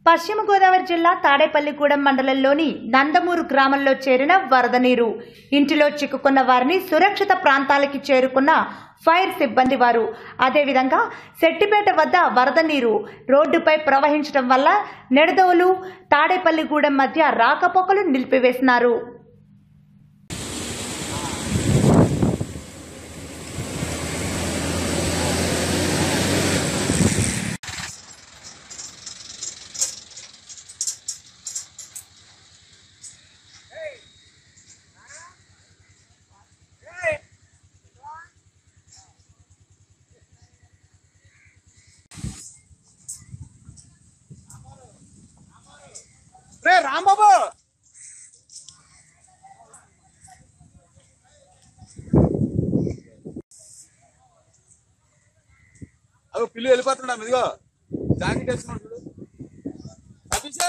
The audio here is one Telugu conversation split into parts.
పశ్చిమ గోదావరి జిల్లా తాడేపల్లిగూడెం మండలంలోని నందమూరు గ్రామంలో చేరిన వరద నీరు ఇంటిలో చిక్కుకున్న వారిని సురక్షిత ప్రాంతాలకి చేరుకున్న ఫైర్ సిబ్బంది వారు అదేవిధంగా సెట్టిపేట వద్ద వరద నీరు రోడ్డుపై ప్రవహించడం వల్ల నెడదవులు తాడేపల్లిగూడెం మధ్య రాకపోకలు నిలిపివేసినారు రే రాంబాబు అవి పిల్లి వెళ్ళిపోతున్నాడు ఇదిగో జాకెట్ వేసుకున్నాడు చూడు సతీష్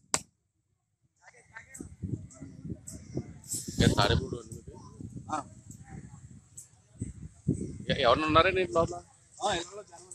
తాడేపూడు ఆ, ఎవరన్నా ఉన్నారా నేను లోపల ఆ, ఇందులో జనం ఉన్నారు.